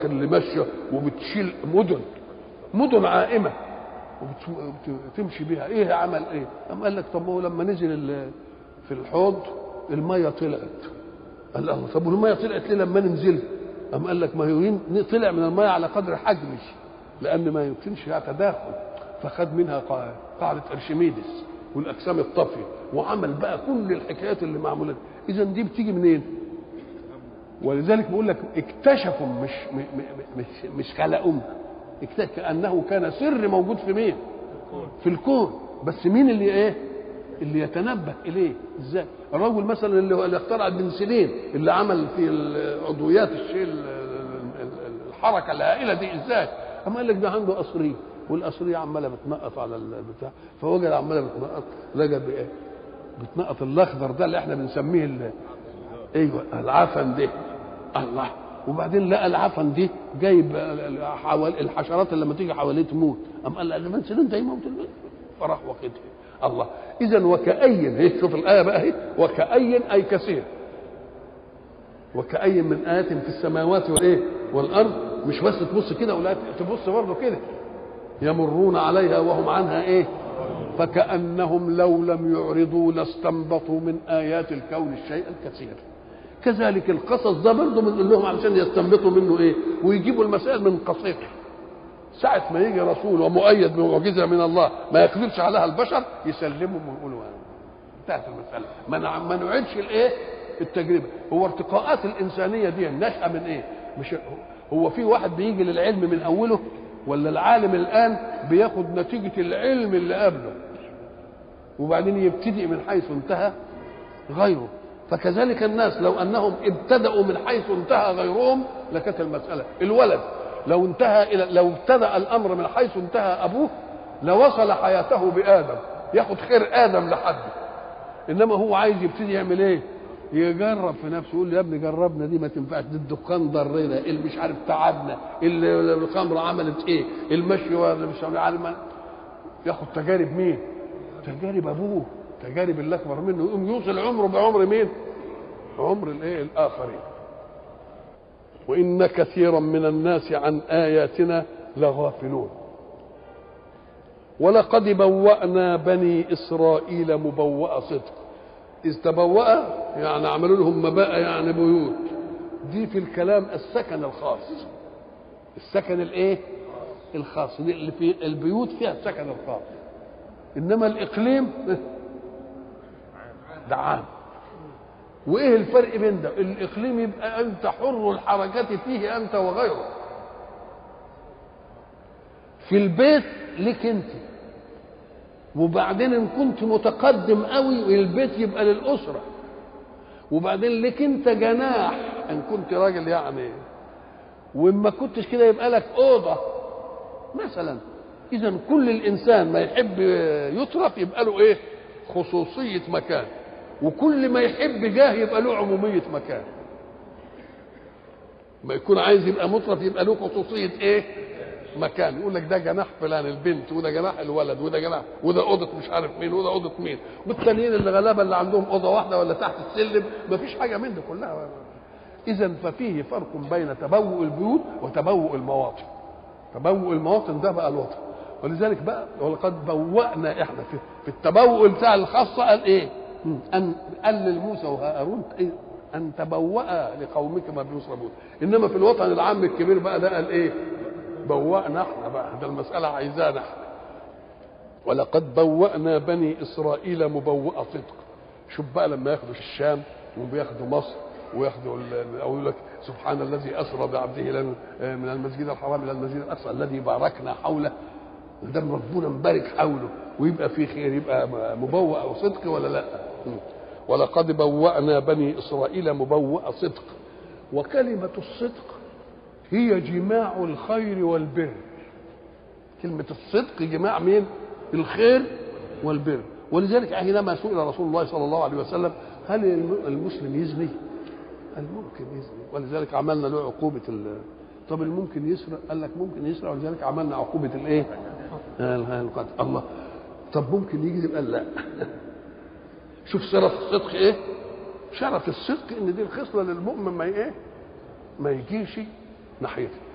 اللي ماشيه وبتشيل مدن مدن عائمه وتمشي بيها ايه عمل ايه قام قال لك طب ما هو لما نزل ال- في الحوض الميه طلعت قال له طب والميه طلعت ليه لما ننزل قام قال لك ما هو ين- طلع من الميه على قدر حجمه لان ما يمكنش تداخل فخد منها قا- قاعده ارشميدس والاجسام الطافيه وعمل بقى كل الحكايات اللي معموله اذا دي بتيجي منين؟ ولذلك بقول لك اكتشفوا مش م- م- مش مش خلقهم اكتشف كانه كان سر موجود في مين؟ في الكون بس مين اللي ايه؟ اللي يتنبه اليه ازاي؟ الرجل مثلا اللي هو اللي اخترع البنسلين اللي عمل في العضويات الشيء ال- ال- ال- الحركه الهائله دي ازاي؟ اما قال لك ده عنده قصريه والقصريه عماله بتنقط على البتاع فوجد عماله بتنقط لقى بايه؟ بتنقط الاخضر ده اللي احنا بنسميه ال- ايوه العفن ده الله وبعدين لقى العفن دي جايب حوالي الحشرات اللي لما تيجي حواليه تموت قام قال لما انسلين ده يموت فراح واخدها الله اذا وكأي هي شوف الايه بقى اهي وكأي اي كثير وكأي من آيات في السماوات والايه والارض مش بس تبص كده ولا تبص برضه كده يمرون عليها وهم عنها ايه فكأنهم لو لم يعرضوا لاستنبطوا من آيات الكون الشيء الكثير كذلك القصص ده برضه بنقول لهم علشان يستنبطوا منه ايه ويجيبوا المسائل من قصير ساعة ما يجي رسول ومؤيد بمعجزة من الله ما يقدرش عليها البشر يسلمهم ويقولوا انتهت المسألة ما نع- ما نعيدش الايه التجربة هو ارتقاءات الإنسانية دي نشأة من ايه مش هو في واحد بيجي للعلم من أوله ولا العالم الآن بياخد نتيجة العلم اللي قبله وبعدين يبتدئ من حيث انتهى غيره فكذلك الناس لو انهم ابتدأوا من حيث انتهى غيرهم لكانت المسألة الولد لو انتهى الى لو ابتدأ الامر من حيث انتهى ابوه لوصل حياته بآدم ياخد خير آدم لحده انما هو عايز يبتدي يعمل ايه؟ يجرب في نفسه يقول يا ابني جربنا دي ما تنفعش دي الدخان ضرنا اللي مش عارف تعبنا اللي الخمره عملت ايه المشي ولا مش عارف ياخد تجارب مين؟ تجارب ابوه تجارب اللي اكبر منه يقوم يوصل عمره بعمر مين؟ عمر الايه؟ الاخرين. وان كثيرا من الناس عن اياتنا لغافلون. ولقد بوأنا بني اسرائيل مبوأ صدق. إذ تبوأ يعني عملوا لهم مباء يعني بيوت. دي في الكلام السكن الخاص. السكن الايه؟ الخاص دي اللي في البيوت فيها السكن الخاص. انما الاقليم ده عام وايه الفرق بين ده الاقليم يبقى انت حر الحركه فيه انت وغيره في البيت لك انت وبعدين ان كنت متقدم قوي البيت يبقى للاسره وبعدين لك انت جناح ان كنت راجل يعني وان ما كنتش كده يبقى لك اوضه مثلا اذا كل الانسان ما يحب يترك يبقى له ايه خصوصيه مكان وكل ما يحب جاه يبقى له عموميه مكان ما يكون عايز يبقى مطرف يبقى له خصوصيه ايه مكان يقول لك ده جناح فلان البنت وده جناح الولد وده جناح وده اوضه مش عارف مين وده اوضه مين والتانيين اللي غلابه اللي عندهم اوضه واحده ولا تحت السلم ما فيش حاجه من دي كلها اذا ففيه فرق بين تبوء البيوت وتبوء المواطن تبوء المواطن ده بقى الوطن ولذلك بقى ولقد بوأنا احنا في, في التبوء بتاع الخاصة قال ايه؟ ان قال لموسى وهارون إيه؟ ان تبوأ لقومك ما بيصربون انما في الوطن العام الكبير بقى ده قال ايه؟ بوأنا احنا بقى ده المسألة عايزانا احنا ولقد بوأنا بني اسرائيل مبوأ صدق شوف بقى لما ياخدوا الشام وبياخدوا مصر وياخدوا ال- او يقول لك سبحان الذي اسرى بعبده إلى من المسجد الحرام الى المسجد الاقصى الذي باركنا حوله ده ربنا مبارك حوله ويبقى فيه خير يبقى مبوأ او صدق ولا لا ولقد بوأنا بني اسرائيل مبوأ صدق وكلمة الصدق هي جماع الخير والبر كلمة الصدق جماع مين؟ الخير والبر ولذلك حينما سئل رسول الله صلى الله عليه وسلم هل المسلم يزني؟ قال ممكن يزني ولذلك عملنا له عقوبة ال طب الممكن يسرق قال لك ممكن يسرق ولذلك عملنا عقوبة الايه؟ آه، القتل الله طب ممكن يكذب قال لا شوف شرف الصدق ايه؟ شرف الصدق ان دي الخصلة للمؤمن ما ايه؟ ما يجيش ناحيته